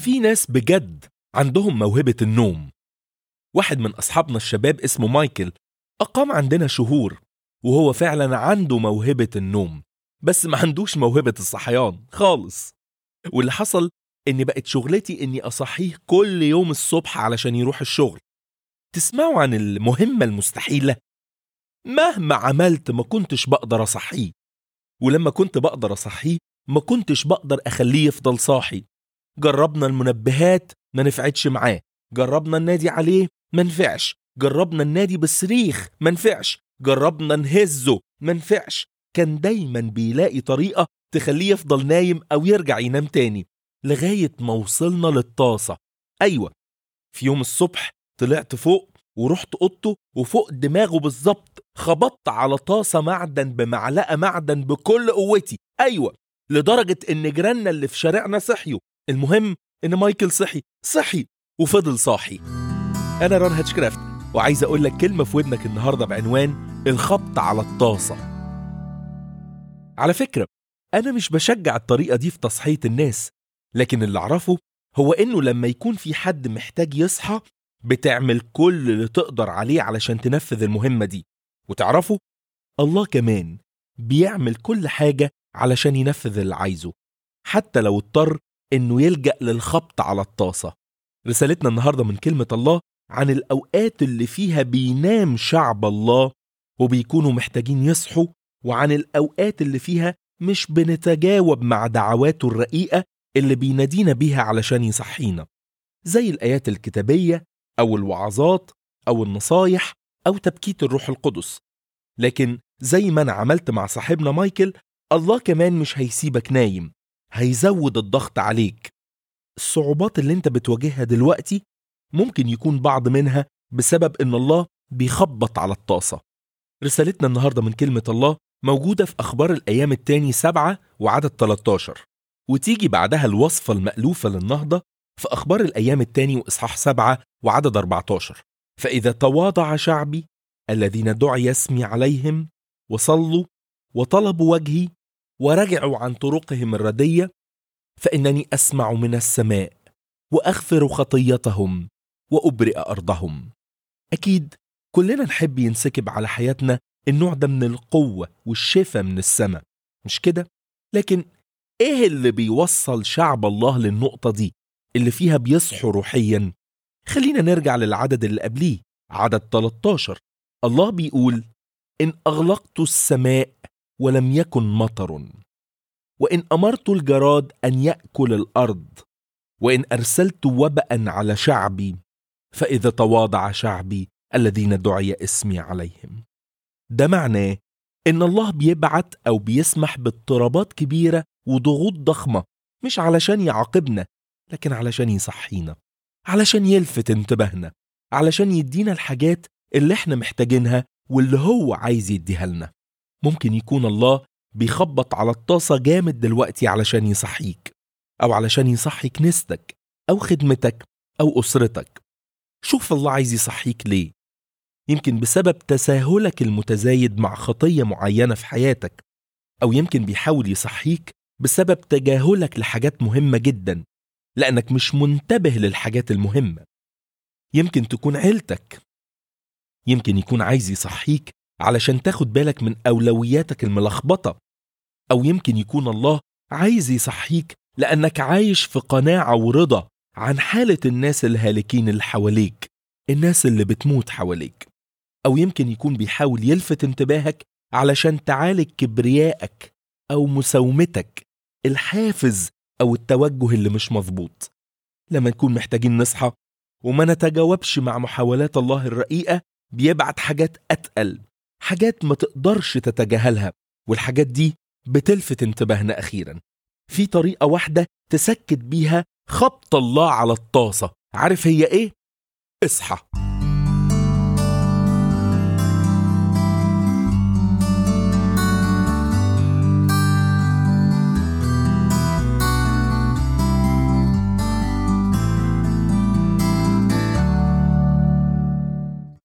في ناس بجد عندهم موهبة النوم واحد من أصحابنا الشباب اسمه مايكل أقام عندنا شهور وهو فعلا عنده موهبة النوم بس ما عندوش موهبة الصحيان خالص واللي حصل إن بقت شغلتي إني أصحيه كل يوم الصبح علشان يروح الشغل تسمعوا عن المهمة المستحيلة؟ مهما عملت ما كنتش بقدر أصحيه ولما كنت بقدر أصحيه ما كنتش بقدر أخليه يفضل صاحي جربنا المنبهات ما نفعتش معاه جربنا النادي عليه ما نفعش جربنا النادي بالصريخ ما نفعش جربنا نهزه ما نفعش كان دايما بيلاقي طريقة تخليه يفضل نايم أو يرجع ينام تاني لغاية ما وصلنا للطاسة أيوة في يوم الصبح طلعت فوق ورحت اوضته وفوق دماغه بالظبط خبطت على طاسه معدن بمعلقه معدن بكل قوتي ايوه لدرجه ان جيراننا اللي في شارعنا صحيوا المهم ان مايكل صحي صحي وفضل صاحي انا ران هاتشكرافت وعايز اقول لك كلمه في ودنك النهارده بعنوان الخبط على الطاسه على فكره انا مش بشجع الطريقه دي في تصحيه الناس لكن اللي اعرفه هو انه لما يكون في حد محتاج يصحى بتعمل كل اللي تقدر عليه علشان تنفذ المهمة دي وتعرفوا الله كمان بيعمل كل حاجة علشان ينفذ اللي عايزه حتى لو اضطر انه يلجأ للخبط على الطاسة رسالتنا النهاردة من كلمة الله عن الأوقات اللي فيها بينام شعب الله وبيكونوا محتاجين يصحوا وعن الأوقات اللي فيها مش بنتجاوب مع دعواته الرقيقة اللي بينادينا بيها علشان يصحينا زي الآيات الكتابية أو الوعظات أو النصايح أو تبكيت الروح القدس لكن زي ما أنا عملت مع صاحبنا مايكل الله كمان مش هيسيبك نايم هيزود الضغط عليك الصعوبات اللي انت بتواجهها دلوقتي ممكن يكون بعض منها بسبب ان الله بيخبط على الطاسة رسالتنا النهاردة من كلمة الله موجودة في أخبار الأيام التاني سبعة وعدد 13 وتيجي بعدها الوصفة المألوفة للنهضة في أخبار الأيام التاني وإصحاح سبعة وعدد 14 فإذا تواضع شعبي الذين دعي اسمي عليهم وصلوا وطلبوا وجهي ورجعوا عن طرقهم الردية فإنني أسمع من السماء وأغفر خطيتهم وأبرئ أرضهم أكيد كلنا نحب ينسكب على حياتنا النوع ده من القوة والشفاء من السماء مش كده؟ لكن إيه اللي بيوصل شعب الله للنقطة دي اللي فيها بيصحوا روحيا خلينا نرجع للعدد اللي قبليه عدد 13 الله بيقول إن أغلقت السماء ولم يكن مطر وإن أمرت الجراد أن يأكل الأرض وإن أرسلت وبأ على شعبي فإذا تواضع شعبي الذين دعي اسمي عليهم ده معناه إن الله بيبعت أو بيسمح باضطرابات كبيرة وضغوط ضخمة مش علشان يعاقبنا لكن علشان يصحينا علشان يلفت انتباهنا علشان يدينا الحاجات اللي احنا محتاجينها واللي هو عايز يديها لنا ممكن يكون الله بيخبط على الطاسة جامد دلوقتي علشان يصحيك أو علشان يصحي كنيستك أو خدمتك أو أسرتك شوف الله عايز يصحيك ليه يمكن بسبب تساهلك المتزايد مع خطية معينة في حياتك أو يمكن بيحاول يصحيك بسبب تجاهلك لحاجات مهمة جدا لأنك مش منتبه للحاجات المهمة يمكن تكون عيلتك يمكن يكون عايز يصحيك علشان تاخد بالك من أولوياتك الملخبطة أو يمكن يكون الله عايز يصحيك لأنك عايش في قناعة ورضا عن حالة الناس الهالكين اللي حواليك الناس اللي بتموت حواليك أو يمكن يكون بيحاول يلفت انتباهك علشان تعالج كبريائك أو مساومتك الحافز أو التوجه اللي مش مظبوط لما نكون محتاجين نصحى وما نتجاوبش مع محاولات الله الرقيقة بيبعت حاجات أتقل حاجات ما تقدرش تتجاهلها والحاجات دي بتلفت انتباهنا أخيرا في طريقة واحدة تسكت بيها خبط الله على الطاسة عارف هي إيه؟ اصحى